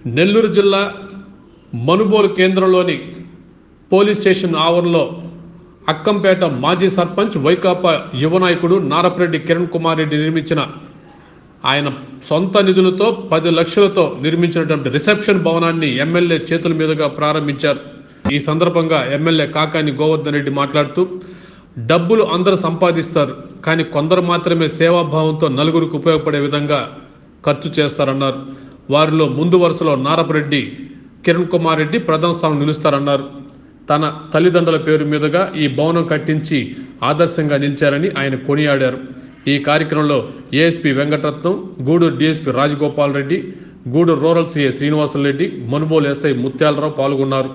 నెల్లూరు జిల్లా మనుబోలు కేంద్రంలోని police station ఆవరణలో అక్కంపేట మాజీ సర్పంచ్ వైకాపా యువ నాయకుడు నారపరెడ్డి కిరణ్ కుమార్ రెడ్డి నిర్మించిన ఆయన సొంత నిధులతో పది లక్షలతో నిర్మించినటువంటి రిసెప్షన్ భవనాన్ని ఎమ్మెల్యే చేతుల మీదుగా ప్రారంభించారు ఈ సందర్భంగా ఎమ్మెల్యే కాకాని గోవర్ధన్ రెడ్డి మాట్లాడుతూ డబ్బులు అందరూ సంపాదిస్తారు కానీ కొందరు మాత్రమే సేవాభావంతో నలుగురికి ఉపయోగపడే విధంగా ఖర్చు చేస్తారన్నారు వారిలో ముందు వరుసలో నారపరెడ్డి కిరణ్ కుమార్ రెడ్డి ప్రథమ స్థానం నిలుస్తారన్నారు తన తల్లిదండ్రుల పేరు మీదుగా ఈ భవనం కట్టించి ఆదర్శంగా నిలిచారని ఆయన కొనియాడారు ఈ కార్యక్రమంలో ASP Venkataratnam Gudur DSP Rajagopal Reddy Gudur rural CA Srinivasa Reddy Manubolu SI Mutyala Rao పాల్గొన్నారు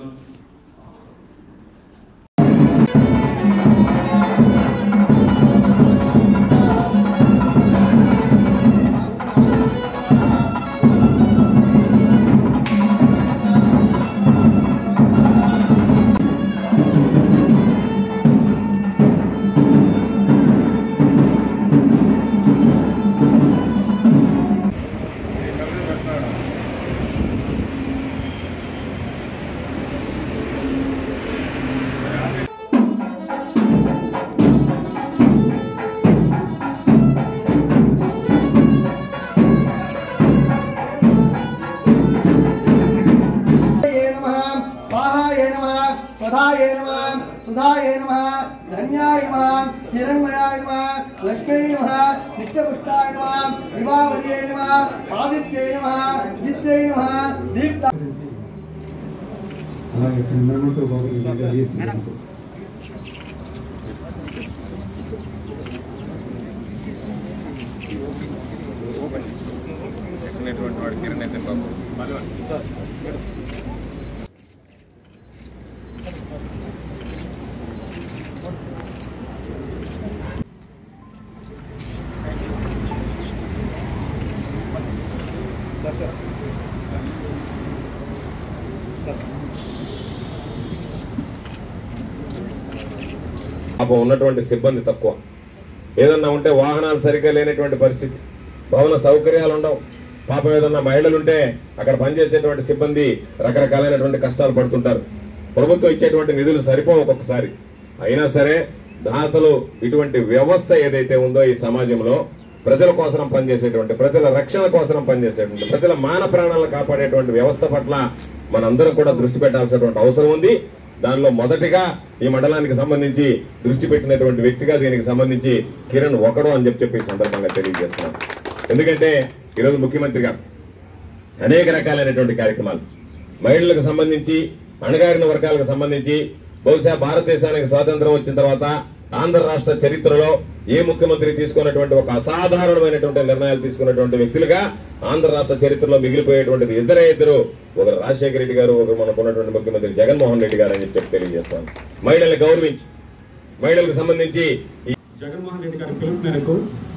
ये नमः स्वाहाय नमः स्वधाय नमः सुधाय नमः धन्याय नमः हिरण्मयाय नमः लक्ष्मी नमः नित्यपुष्टाय नमः विवावर्ये नमः आदित्यै नमः जित्यै नमः दीप्ता అలాగే మెంబర్తో బాగుంది ఎక్కినటువంటి వాడు కిరణ్ అయితే బాబు పాపం ఉన్నటువంటి సిబ్బంది తక్కువ ఏదన్నా ఉంటే వాహనాలు సరిగ్గా లేనటువంటి పరిస్థితి భవన సౌకర్యాలు ఉండవు పాపం ఏదన్నా మహిళలు ఉంటే అక్కడ పనిచేసేటువంటి సిబ్బంది రకరకాలైనటువంటి కష్టాలు పడుతుంటారు ప్రభుత్వం ఇచ్చేటువంటి నిధులు సరిపోవు ఒక్కొక్కసారి అయినా సరే దాతలు ఇటువంటి వ్యవస్థ ఏదైతే ఉందో ఈ సమాజంలో ప్రజల కోసం పనిచేసేటువంటి ప్రజల రక్షణ కోసం పనిచేసేటువంటి ప్రజల మాన ప్రాణాలను కాపాడేటువంటి వ్యవస్థ పట్ల మనందరం కూడా దృష్టి పెట్టాల్సినటువంటి అవసరం ఉంది దానిలో మొదటిగా ఈ మండలానికి సంబంధించి దృష్టి పెట్టినటువంటి వ్యక్తిగా దీనికి సంబంధించి కిరణ్ ఒకడు అని చెప్పి చెప్పి ఈ సందర్భంగా తెలియజేస్తున్నాను ఎందుకంటే ఈరోజు ముఖ్యమంత్రి గారు అనేక రకాలైనటువంటి కార్యక్రమాలు మహిళలకు సంబంధించి అణగారిన వర్గాలకు సంబంధించి బహుశా భారతదేశానికి స్వాతంత్రం వచ్చిన తర్వాత ఆంధ్ర రాష్ట్ర చరిత్రలో ఏ ముఖ్యమంత్రి తీసుకున్నటువంటి ఒక అసాధారణమైనటువంటి నిర్ణయాలు తీసుకున్నటువంటి వ్యక్తులుగా ఆంధ్ర రాష్ట్ర చరిత్రలో మిగిలిపోయేటువంటిది ఇద్దరే ఇద్దరు ఒకరు రాజశేఖర రెడ్డి గారు ఒకరు మనకున్నటువంటి ముఖ్యమంత్రి జగన్మోహన్ రెడ్డి గారు అని చెప్పి తెలియజేస్తాను మహిళల్ని గౌరవించి మహిళలకు సంబంధించి ఈ జగన్మోహన్ రెడ్డి గారి పిలుపు మేరకు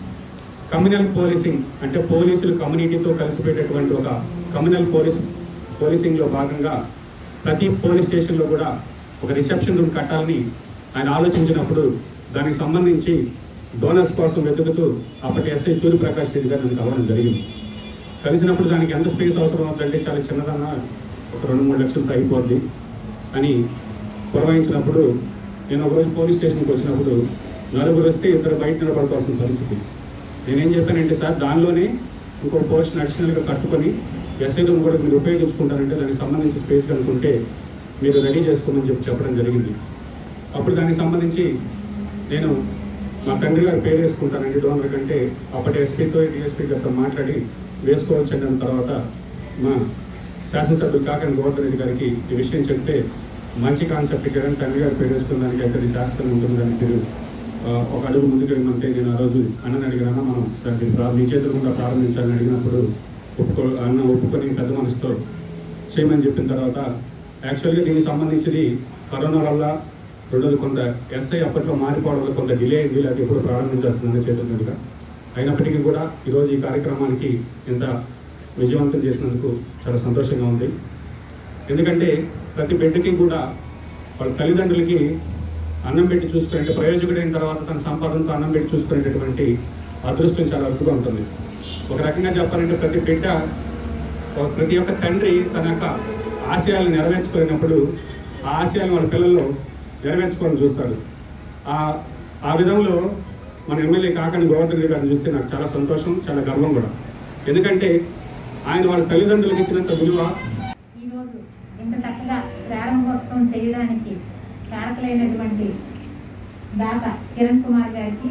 కమ్యూనల్ పోలీసింగ్ అంటే పోలీసులు కమ్యూనిటీతో కలిసిపోయేటటువంటి ఒక కమ్యూనల్ పోలీస్ పోలీసింగ్లో భాగంగా ప్రతి పోలీస్ స్టేషన్లో కూడా ఒక రిసెప్షన్ రూమ్ కట్టాలని ఆయన ఆలోచించినప్పుడు దానికి సంబంధించి డోనర్స్ కోసం వెతుకుతూ అప్పటి ఎస్ఐ సూర్యప్రకాష్ రెడ్డి గారు నన్ను కలవడం జరిగింది కలిసినప్పుడు దానికి ఎంత స్పేస్ అవసరం అవుతుందంటే చాలా చిన్నదన్నా ఒక రెండు మూడు లక్షలతో అయిపోద్ది అని పురమాయించినప్పుడు నేను ఒకరోజు పోలీస్ స్టేషన్కి వచ్చినప్పుడు నలుగురు వస్తే ఇద్దరు బయట నిలబడుకోవాల్సిన పరిస్థితి నేనేం చెప్పానంటే సార్ దానిలోనే ఇంకో పోస్ట్ అడిషనల్గా కట్టుకొని ఎస్ఐ రూమ్ కూడా మీరు ఉపయోగించుకుంటారంటే దానికి సంబంధించి స్పేస్ కనుక్కుంటే మీరు రెడీ చేసుకోమని చెప్పి చెప్పడం జరిగింది అప్పుడు దానికి సంబంధించి నేను మా తండ్రి గారి పేరు వేసుకుంటానండి డోనర్ కంటే అప్పటి ఎస్పీతో డిఎస్పీ గారితో మాట్లాడి వేసుకోవచ్చండి అన్న తర్వాత మా శాసనసభ్యులు కాకని గోవర్ధన్ రెడ్డి గారికి ఈ విషయం చెప్తే మంచి కాన్సెప్ట్ కిరణ్ తండ్రి గారి పేరు వేసుకున్నానికి అయితే అది శాస్త్రం ఉంటుందని మీరు ఆ, ఒక అడుగు ముందుకు వెళ్ళమంటే నేను ఆ రోజు అన్నని అడిగినా మనం దాన్ని ప్రా- మీ చేతులు కూడా ప్రారంభించాలని అడిగినప్పుడు ఒప్పుకో అన్న ఒప్పుకొని పెద్ద మనసుతో చేయమని చెప్పిన తర్వాత యాక్చువల్గా దీనికి సంబంధించింది కరోనా వల్ల రెండోది కొంత ఎస్ఐ అప్పట్లో మారిపోవడం వల్ల కొంత డిలే అయింది అది ఎప్పుడు ప్రారంభించాల్సిందని చేతుల మీదుగా అయినప్పటికీ కూడా ఈరోజు ఈ కార్యక్రమానికి ఇంత విజయవంతం చేసినందుకు చాలా సంతోషంగా ఉంది ఎందుకంటే ప్రతి బిడ్డకి కూడా వాళ్ళ తల్లిదండ్రులకి అన్నం పెట్టి చూసుకునే ప్రయోజకుడైన తర్వాత తన సంపాదనతో అన్నం పెట్టి చూసుకునేటటువంటి అదృష్టం చాలా అరుదుగా ఉంటుంది ఒక రకంగా చెప్పాలంటే ప్రతి బిడ్డ ఒక ప్రతి ఒక్క తండ్రి తన యొక్క ఆశయాలను నెరవేర్చుకున్నప్పుడు ఆ ఆశయాలను వాళ్ళ పిల్లల్లో నెరవేర్చుకోవాలని చూస్తాడు ఆ ఆ విధంలో మన ఎమ్మెల్యే కాకాని గోవర్ధన్ రెడ్డి గారిని చూస్తే నాకు చాలా సంతోషం చాలా గర్వం కూడా ఎందుకంటే ఆయన వాళ్ళ తల్లిదండ్రులకు ఇచ్చినంత విలువ ఈరోజు ఇంత చక్కగా ప్రారంభోత్సవం చేయడానికి కారకులైనటువంటి దాత కిరణ్ కుమార్ గారికి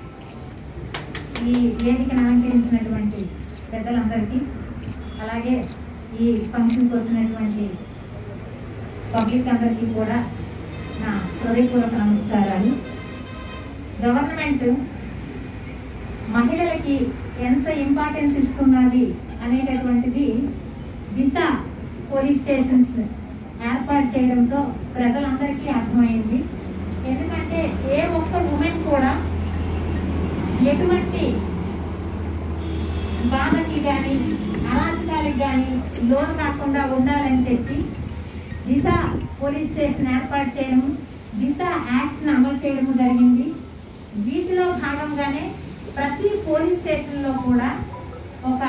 ఈ వేదికను అలంకరించినటువంటి పెద్దలందరికీ అలాగే ఈ ఫంక్షన్కి వచ్చినటువంటి పబ్లిక్ అందరికీ కూడా నా హృదయపూర్వక నమస్కారాలు గవర్నమెంట్ మహిళలకి ఎంత ఇంపార్టెన్స్ ఇస్తున్నది అనేటటువంటిది దిశ పోలీస్ స్టేషన్స్ ఏర్పాటు చేయడంతో ప్రజలందరికీ అర్థమైంది ఎందుకంటే ఏ ఒక్క ఉమెన్ కూడా ఎటువంటి బాధకి కానీ అరాచకాలకి కానీ లోన్ కాకుండా ఉండాలని చెప్పి దిశ పోలీస్ స్టేషన్ ఏర్పాటు చేయడం దిశ యాక్ట్ను అమలు చేయడం జరిగింది వీటిలో భాగంగానే ప్రతి పోలీస్ స్టేషన్లో కూడా ఒక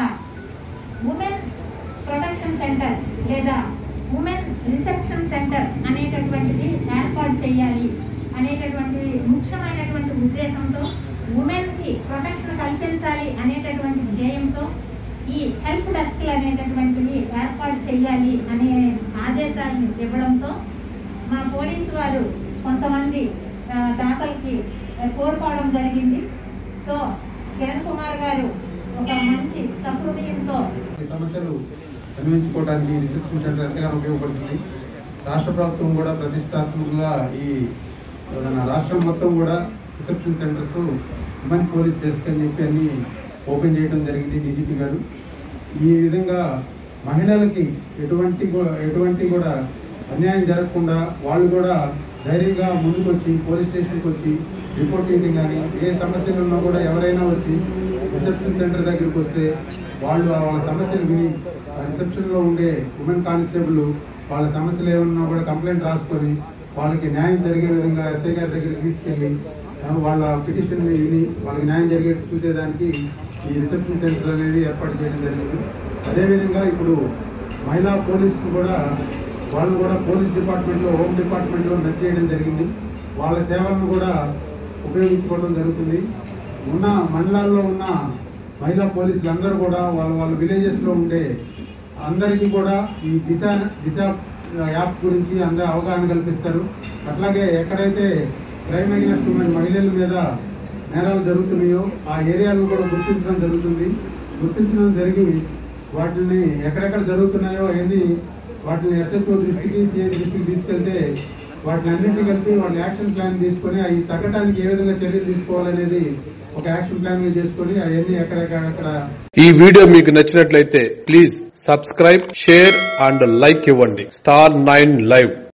ఉమెన్ ప్రొటెక్షన్ సెంటర్ లేదా ఉమెన్ రిసెప్షన్ సెంటర్ అనేటటువంటిది ఏర్పాటు చేయాలి అనేటటువంటి ముఖ్యమైనటువంటి ఉద్దేశంతో ఉమెన్కి ప్రొటెక్షన్ కల్పించాలి అనేటటువంటి ధ్యేయంతో ఈ హెల్ప్ డెస్క్లు అనేటటువంటివి ఏర్పాటు చేయాలి అనే ఆదేశాలను ఇవ్వడంతో మా పోలీసు వారు కొంతమంది ఆ, దాతలకి ఆ, కోరుకోవడం జరిగింది సో కిరణ్ కుమార్ గారు ఒక మంచి సహృదయంతో ఈ సమస్యలు అన్వయించుకోవడానికి రిసెప్షన్ సెంటర్ ఎంతగానో ఉపయోగపడుతుంది రాష్ట్ర ప్రభుత్వం కూడా ప్రతిష్టాత్మకంగా ఈ మన రాష్ట్రం మొత్తం కూడా reception centres women police desk అని చెప్పి అన్ని ఓపెన్ చేయడం జరిగింది డీజీపీ గారు ఈ విధంగా మహిళలకి ఎటువంటి కూ- ఎటువంటి కూడా అన్యాయం జరగకుండా వాళ్ళు కూడా ధైర్యంగా ముందుకు వచ్చి పోలీస్ స్టేషన్కి వచ్చి రిపోర్ట్ చేయడం కానీ ఏ సమస్యలు ఉన్నా కూడా ఎవరైనా వచ్చి రిసెప్షన్ సెంటర్ దగ్గరికి వస్తే వాళ్ళు వాళ్ళ సమస్యలు విని ఆ రిసెప్షన్లో ఉండే ఉమెన్ కానిస్టేబుల్ వాళ్ళ సమస్యలు ఏమన్నా కూడా కంప్లైంట్ రాసుకొని వాళ్ళకి న్యాయం జరిగే విధంగా ఎస్ఐ గారి దగ్గరికి తీసుకెళ్ళి ఆ, వాళ్ళ పిటిషన్ విని వాళ్ళకి న్యాయం జరిగేట్టు చూసేదానికి ఈ రిసెప్షన్ సెంటర్ అనేది ఏర్పాటు చేయడం జరిగింది అదేవిధంగా ఇప్పుడు మహిళా పోలీసులు కూడా వాళ్ళు కూడా పోలీస్ డిపార్ట్మెంట్లో హోమ్ డిపార్ట్మెంట్లో మెర్జ్ చేయడం జరిగింది వాళ్ళ సేవలను కూడా ఉపయోగించుకోవడం జరుగుతుంది ఉన్న మండలాల్లో ఉన్న మహిళా పోలీసులు అందరూ కూడా వాళ్ళ వాళ్ళ విలేజెస్లో ఉండే అందరికీ కూడా ఈ దిశ దిశ యాప్ గురించి అందరూ అవగాహన కల్పిస్తారు అట్లాగే ఎక్కడైతే క్రైమ్ అగెన్స్ట్ ఉమెన్ మహిళల మీద నేరాలు జరుగుతున్నాయో ఆ ఏరియాలను కూడా గుర్తించడం జరుగుతుంది గుర్తించడం జరిగి వాటిని ఎక్కడెక్కడ జరుగుతున్నాయో అవన్నీ వాటిని ఎస్ఎస్ఓ దృష్టికి సిఐ దృష్టికి తీసుకెళ్తే వాటిని అన్నింటినీ కలిపి వాళ్ళ యాక్షన్ ప్లాన్ తీసుకొని అవి తగ్గడానికి ఏ విధంగా చర్యలు తీసుకోవాలనేది ఒక యాక్షన్ ప్లాన్ గా చేసుకొని అవన్నీ ఎక్కడెక్కడ ఈ వీడియో మీకు నచ్చినట్లయితే please subscribe share and like ఇవ్వండి స్టార్ నైన్ లైవ్